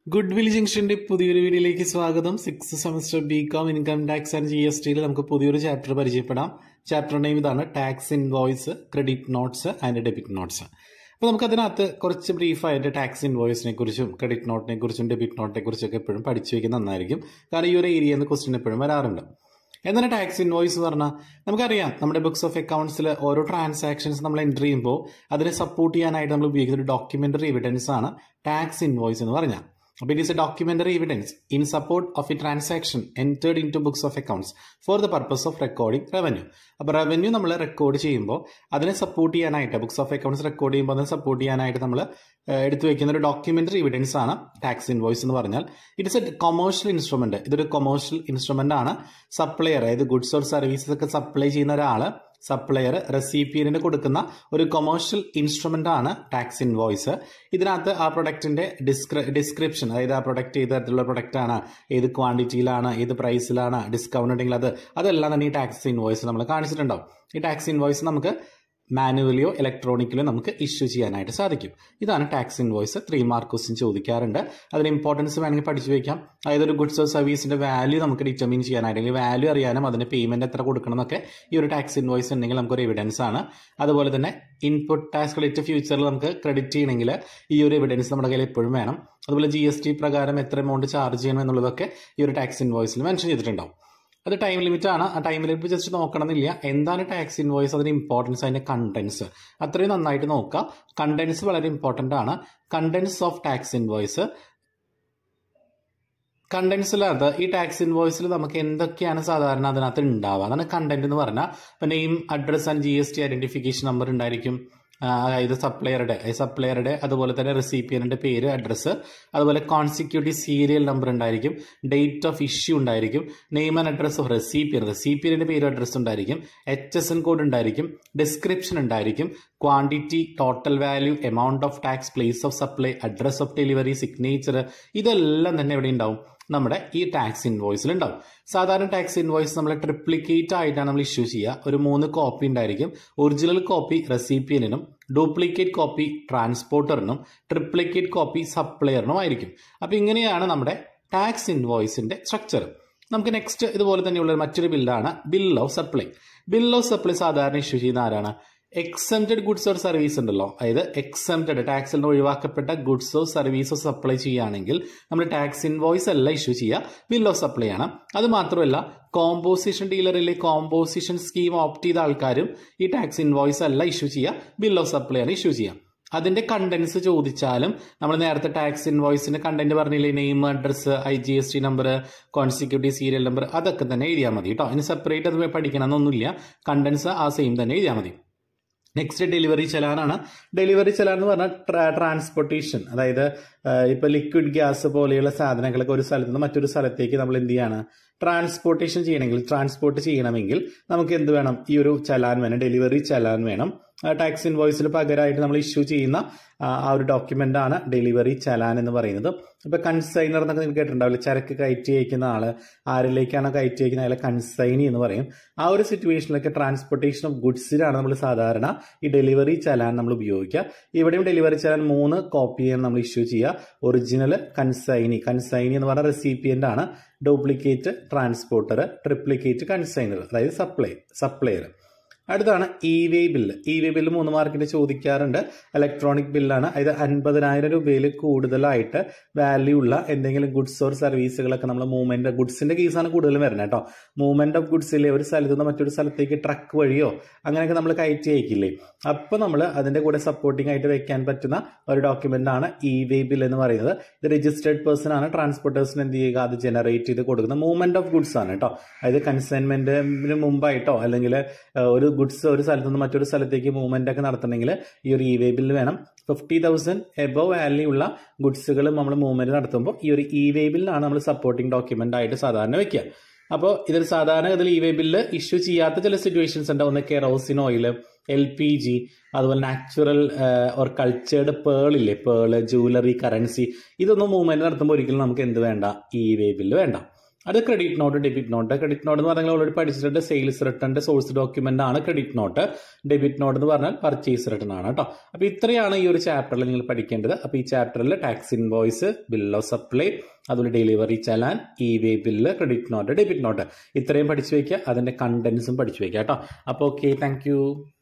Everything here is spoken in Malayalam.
ഗുഡ് വിൽ ജംഗ്ഷന്റെ പുതിയൊരു വീഡിയോയിലേക്ക് സ്വാഗതം six semester B com income tax and G S ടിയിൽ നമുക്ക് പുതിയൊരു ചാപ്റ്റർ പരിചയപ്പെടാം ചാപ്റ്റർ നെയിം ഇതാണ് tax invoice credit notes and debit notes അപ്പോൾ നമുക്ക് അതിനകത്ത് കുറച്ച് ബ്രീഫായിട്ട് ടാക്സ് ഇൻവോയ്സിനെ കുറിച്ചും ക്രെഡിറ്റ് നോട്ടിനെ കുറിച്ചും ഡെബിറ്റ് നോട്ടിനെ കുറിച്ചൊക്കെ എപ്പോഴും പഠിച്ചു വയ്ക്കുന്നത് നന്നായിരിക്കും കാരണം ഈ ഒരു ഏരിയയിൽ നിന്ന് ക്വസ്റ്റ്യൻ എപ്പോഴും വരാറുണ്ട് എന്താണ് ടാക്സ് ഇൻവോയ്സ് എന്ന് പറഞ്ഞാൽ നമുക്കറിയാം നമ്മുടെ ബുക്സ് ഓഫ് അക്കൗണ്ട്സിൽ ഓരോ ട്രാൻസാക്ഷൻസ് നമ്മൾ എൻ്റർ ചെയ്യുമ്പോൾ അതിനെ സപ്പോർട്ട് ചെയ്യാനായിട്ട് നമ്മൾ ഉപയോഗിക്കുന്ന ഒരു ഡോക്യുമെൻ്ററി എവിഡൻസ് ആണ് ടാക്സ് ഇൻവോയ്സ് എന്ന് പറഞ്ഞാൽ അപ്പോൾ it is a documentary evidence in support of a transaction entered into books of accounts for the purpose of recording revenue അപ്പോൾ റവന്യൂ നമ്മൾ റെക്കോർഡ് ചെയ്യുമ്പോൾ അതിനെ സപ്പോർട്ട് ചെയ്യാനായിട്ട് ബുക്സ് ഓഫ് അക്കൗണ്ട്സ് റെക്കോർഡ് ചെയ്യുമ്പോൾ അതിനെ സപ്പോർട്ട് ചെയ്യാനായിട്ട് നമ്മൾ എടുത്തു വെക്കുന്ന ഒരു ഡോക്യുമെൻ്ററി എവിഡൻസ് ആണ് ടാക്സ് ഇൻവോയ്സ് എന്ന് പറഞ്ഞാൽ ഇറ്റ്സ് എ കൊമേഴ്ഷ്യൽ ഇൻസ്ട്രുമെന്റ് ഇതൊരു കൊമേഴ്ഷ്യൽ ഇൻസ്ട്രുമെന്റ് ആണ് സപ്ലയർ അതായത് ഗുഡ്സ് ഓർ സർവീസസ് ഒക്കെ സപ്ലൈ ചെയ്യുന്ന ഒരാൾ സപ്ലയർ റെസിപ്പിയന്റിന് കൊടുക്കുന്ന ഒരു കൊമേഴ്ഷ്യൽ ഇൻസ്ട്രുമെന്റ് ആണ് ടാക്സ് ഇൻവോയ്സ് ഇതിനകത്ത് ആ പ്രൊഡക്റ്റിന്റെ ഡിസ്ക്രി ഡിസ്ക്രിപ്ഷൻ അതായത് ആ പ്രൊഡക്റ്റ് ഏത് തരത്തിലുള്ള പ്രൊഡക്റ്റ് ആണ് ഏത് ക്വാണ്ടിറ്റിയിലാണ് ഏത് പ്രൈസിലാണ് ഡിസ്കൗണ്ട് ഉണ്ടെങ്കിൽ അത് അതെല്ലാം തന്നെ ഈ ടാക്സ് ഇൻവോയ്സ് നമ്മൾ കാണിച്ചിട്ടുണ്ടാവും ഈ ടാക്സ് ഇൻവോയ്സ് നമുക്ക് മാനുവലിയോ ഇലക്ട്രോണിക്കലോ നമുക്ക് ഇഷ്യൂ ചെയ്യാനായിട്ട് സാധിക്കും ഇതാണ് tax invoice three mark question ചോദിക്കാറുണ്ട് അതിന് ഇമ്പോർട്ടൻസ് വേണമെങ്കിൽ പഠിച്ചു വയ്ക്കാം അതായത് ഒരു ഗുഡ്സ് ഓർ സർവീസിന്റെ വാല്യൂ നമുക്ക് ഡിറ്റർമിൻ ചെയ്യാനായിട്ട് അല്ലെങ്കിൽ വാല്യൂ അറിയാനും അതിന് പേയ്മെന്റ് എത്ര കൊടുക്കണം എന്നൊക്കെ ഈ ഒരു ടാക്സ് ഇൻവോയ്സ് ഉണ്ടെങ്കിൽ നമുക്കൊരു എവിഡൻസ് ആണ് അതുപോലെ തന്നെ ഇൻപുട്ട് ടാക്സ് ക്രെഡിറ്റ് ഫ്യൂച്ചറിൽ നമുക്ക് ക്രെഡിറ്റ് ചെയ്യണമെങ്കിൽ ഈ ഒരു എവിഡൻസ് നമ്മുടെ കയ്യിൽ എപ്പോഴും വേണം അതുപോലെ ജി എസ് ടി പ്രകാരം എത്ര എമൗണ്ട് ചാർജ് ചെയ്യണം എന്നുള്ളതൊക്കെ ഈ ഒരു ടാക്സ് ഇൻവോയ്സിൽ മെൻഷൻ ചെയ്തിട്ടുണ്ടാവും അത് ടൈം ലിമിറ്റ് ആണ് ആ ടൈം ലിമിറ്റ് ജസ്റ്റ് നോക്കണമെന്നില്ല എന്താണ് ടാക്സ് ഇൻവോയ്സ് അതിന്റെ ഇമ്പോർട്ടൻസ് അതിന്റെ കണ്ടന്റ്സ് അത്രയും നന്നായിട്ട് നോക്കുക കണ്ടന്റ്സ് വളരെ ഇമ്പോർട്ടന്റ് ആണ് കണ്ടന്റ്സ് ഓഫ് ടാക്സ് ഇൻവോയ്സ് കണ്ടന്റ്സിലകത്ത് ഈ ടാക്സ് ഇൻവോയ്സിൽ നമുക്ക് എന്തൊക്കെയാണ് സാധാരണ അതിനകത്ത് ഉണ്ടാവുക അതാണ് കണ്ടന്റ് എന്ന് പറഞ്ഞാൽ ഇപ്പം name address and G S T identification number ഉണ്ടായിരിക്കും അതായത് സപ്ലയറുടെ സപ്ലയറുടെ അതുപോലെ തന്നെ റെസിപ്പിയറിന്റെ പേര് അഡ്രസ്സ് അതുപോലെ കോൺസിക്യൂട്ടീവ് സീരിയൽ നമ്പർ ഉണ്ടായിരിക്കും ഡേറ്റ് ഓഫ് ഇഷ്യൂ ഉണ്ടായിരിക്കും name and address of recipient റെസിപ്പിയറിന്റെ പേര് അഡ്രസ് ഉണ്ടായിരിക്കും എച്ച് എസ് എൻ കോഡ് ഉണ്ടായിരിക്കും ഡിസ്ക്രിപ്ഷൻ ഉണ്ടായിരിക്കും quantity total value amount of tax place of supply address of delivery signature ഇതെല്ലാം തന്നെ എവിടെ ഉണ്ടാവും നമ്മുടെ ഈ ടാക്സ് ഇൻവോയ്സിൽ ഉണ്ടാവും സാധാരണ ടാക്സ് ഇൻവോയ്സ് നമ്മൾ ട്രിപ്ലിക്കേറ്റ് ആയിട്ടാണ് നമ്മൾ ഇഷ്യൂ ചെയ്യുക ഒരു മൂന്ന് കോപ്പി ഉണ്ടായിരിക്കും ഒറിജിനൽ കോപ്പി റെസിപ്പിയനും ഡ്യൂപ്ലിക്കേറ്റ് കോപ്പി ട്രാൻസ്പോർട്ടറിനും ട്രിപ്ലിക്കേറ്റ് കോപ്പി സപ്ലയറിനും ആയിരിക്കും അപ്പോൾ ഇങ്ങനെയാണ് നമ്മുടെ ടാക്സ് ഇൻവോയ്സിന്റെ സ്ട്രക്ചർ നമുക്ക് നെക്സ്റ്റ് ഇതുപോലെ തന്നെയുള്ള മറ്റൊരു ബില്ലാണ് bill of supply bill of supply സാധാരണ ഇഷ്യൂ ചെയ്യുന്ന ആരാണ് എക്സംപ്റ്റഡ് ഗുഡ്സ് ഓർ സർവീസ് ഉണ്ടല്ലോ അതായത് എക്സംപ്റ്റഡ് ടാക്സിൽ നിന്ന് ഒഴിവാക്കപ്പെട്ട ഗുഡ്സോ സർവീസോ സപ്ലൈ ചെയ്യുകയാണെങ്കിൽ നമ്മൾ ടാക്സ് ഇൻവോയ്സ് അല്ല ഇഷ്യൂ ചെയ്യുക ബിൽ ഓഫ് സപ്ലൈ ആണ് അത് മാത്രമല്ല കോമ്പോസിഷൻ ഡീലറിലെ കോമ്പോസിഷൻ സ്കീം ഓപ്റ്റ് ചെയ്ത ആൾക്കാരും ഈ ടാക്സ് ഇൻവോയ്സ് അല്ല ഇഷ്യൂ ചെയ്യുക ബിൽ ഓഫ് സപ്ലൈ ആണ് ഇഷ്യൂ ചെയ്യുക അതിന്റെ കണ്ടന്റ്സ് ചോദിച്ചാലും നമ്മൾ നേരത്തെ ടാക്സ് ഇൻവോയ്സിന്റെ കണ്ടന്റ് പറഞ്ഞില്ലേ name address I G S T number consecutive serial number അതൊക്കെ തന്നെ എഴുതിയാൽ മതി കേട്ടോ അതിന് സെപ്പറേറ്റ് അത് പഠിക്കണമെന്നൊന്നുമില്ല കണ്ടന്റ്സ് ആ സെയിം തന്നെ എഴുതിയാൽ മതി നെക്സ്റ്റ് ഡെലിവറി ചലാനാണ് ഡെലിവറി ചലാൻ എന്ന് പറഞ്ഞാൽ ട്രാൻസ്പോർട്ടേഷൻ അതായത് ഇപ്പൊ ലിക്വിഡ് ഗ്യാസ് പോലെയുള്ള സാധനങ്ങളൊക്കെ ഒരു സ്ഥലത്ത് നിന്ന് മറ്റൊരു സ്ഥലത്തേക്ക് നമ്മൾ എന്ത് ചെയ്യാണ് ട്രാൻസ്പോർട്ടേഷൻ ചെയ്യണമെങ്കിൽ ട്രാൻസ്പോർട്ട് ചെയ്യണമെങ്കിൽ നമുക്ക് എന്ത് വേണം ഈ ഒരു ചലാൻ വേണം ഡെലിവറി ചലാൻ വേണം ടാക്സ് ഇൻവോയ്സിന് പകരമായിട്ട് നമ്മൾ ഇഷ്യൂ ചെയ്യുന്ന ആ ഒരു ഡോക്യുമെന്റ് ആണ് ഡെലിവറി ചലാൻ എന്ന് പറയുന്നത് ഇപ്പൊ കൺസൈനർ എന്നൊക്കെ നിങ്ങൾ കേട്ടിട്ടുണ്ടാവില്ല ചരക്ക് കയറ്റി അയക്കുന്ന ആള് ആരിലേക്കാണോ കയറ്റി അയക്കുന്ന അയാളെ കൺസൈനി എന്ന് പറയും ആ ഒരു സിറ്റുവേഷനിലൊക്കെ ട്രാൻസ്പോർട്ടേഷൻ ഓഫ് ഗുഡ്സിലാണ് നമ്മൾ സാധാരണ ഈ ഡെലിവറി ചലാൻ നമ്മൾ ഉപയോഗിക്കുക ഇവിടെയും ഡെലിവറി ചലാൻ മൂന്ന് കോപ്പിയാണ് നമ്മൾ ഇഷ്യൂ ചെയ്യുക ഒറിജിനൽ കൺസൈനി കൺസൈനി എന്ന് പറഞ്ഞ റെസിപ്പിയന്റ് ആണ് ഡ്യൂപ്ലിക്കേറ്റ് ട്രാൻസ്പോർട്ടർ ട്രിപ്ലിക്കേറ്റ് കൺസൈനർ അതായത് സപ്ലൈ സപ്ലയർ അടുത്താണ് E way bill E way bill മൂന്ന് മാർക്കിന് ചോദിക്കാറുണ്ട് ഇലക്ട്രോണിക് ബില്ലാണ് അതായത് അൻപതിനായിരം രൂപയിൽ കൂടുതലായിട്ട് വാല്യൂ ഉള്ള എന്തെങ്കിലും ഗുഡ്സ് ഓർ സർവീസുകളൊക്കെ നമ്മൾ മൂവ്മെന്റ് ഗുഡ്സിന്റെ കേസാണ് കൂടുതലും വരുന്നത് കേട്ടോ മൂവ്മെന്റ് ഓഫ് ഗുഡ്സിലെ ഒരു സ്ഥലത്ത് നിന്ന് മറ്റൊരു സ്ഥലത്തേക്ക് ട്രക്ക് വഴിയോ അങ്ങനെയൊക്കെ നമ്മൾ കയറ്റി അയക്കില്ലേ അപ്പോൾ നമ്മൾ അതിന്റെ കൂടെ സപ്പോർട്ടിംഗ് ആയിട്ട് വെക്കാൻ പറ്റുന്ന ഒരു ഡോക്യുമെന്റ് ആണ് ഇ വേ ബിൽ എന്ന് പറയുന്നത് ഇത് രജിസ്റ്റേർഡ് പേഴ്സൺ ആണ് ട്രാൻസ്പോർട്ടേഴ്സിന് എന്ത് ചെയ്യുക അത് ജനറേറ്റ് ചെയ്ത് കൊടുക്കുന്ന മൂവ്മെന്റ് ഓഫ് ഗുഡ്സ് ആണ് കേട്ടോ അതായത് കൺസൈൻമെന്റിന് മുമ്പായിട്ടോ അല്ലെങ്കിൽ ഒരു ഗുഡ്സ് ഒരു സ്ഥലത്ത് നിന്ന് മറ്റൊരു സ്ഥലത്തേക്ക് മൂവ്മെന്റ് ഒക്കെ നടത്തണമെങ്കിൽ ഈ ഒരു ഇ വേ ബില്ല് വേണം ഫിഫ്റ്റി തൗസൻഡ് എബവ് വാല്യൂ ഉള്ള ഗുഡ്സുകൾ നമ്മൾ മൂവ്മെന്റ് നടത്തുമ്പോൾ ഈ ഒരു ഇ വേ ബില്ലാണ് നമ്മൾ സപ്പോർട്ടിംഗ് ഡോക്യുമെന്റ് ആയിട്ട് സാധാരണ വെക്കുക അപ്പോൾ ഇതിൽ സാധാരണ ഇതിൽ ഇ വേ ബില്ല് ഇഷ്യൂ ചെയ്യാത്ത ചില സിറ്റുവേഷൻസ് ഉണ്ട് ഒന്ന് kerosene oil L P G അതുപോലെ നാച്ചുറൽ ഓർ കൾച്ചേർഡ് പേൾ ഇല്ലേ പേള് ജൂവലറി കറൻസി ഇതൊന്നും മൂവ്മെന്റ് നടത്തുമ്പോൾ ഒരിക്കലും നമുക്ക് എന്ത് വേണ്ട ഇ വേ ബില്ല് വേണ്ട അത് credit note debit note credit note എന്ന് പറഞ്ഞാൽ ഓൾറെഡി പഠിച്ചിട്ടുണ്ട് സെയിൽസ് റിട്ടേണിന്റെ സോഴ്സ് ഡോക്യുമെന്റ് ആണ് ക്രെഡിറ്റ് നോട്ട് ഡെബിറ്റ് നോട്ട് എന്ന് പറഞ്ഞാൽ പർച്ചേസ് റിട്ടേൺ ആണ് കേട്ടോ അപ്പോൾ ഇത്രയാണ് ഈ ഒരു ചാപ്റ്ററിൽ നിങ്ങൾ പഠിക്കേണ്ടത് അപ്പോൾ ഈ ചാപ്റ്ററിൽ tax invoice bill of supply അതുപോലെ delivery challan E way bill credit note debit note ഇത്രയും പഠിച്ചു വയ്ക്കുക അതിന്റെ കണ്ടന്റ്സും പഠിച്ചു വയ്ക്കുക കേട്ടോ അപ്പോൾ ഓക്കെ താങ്ക്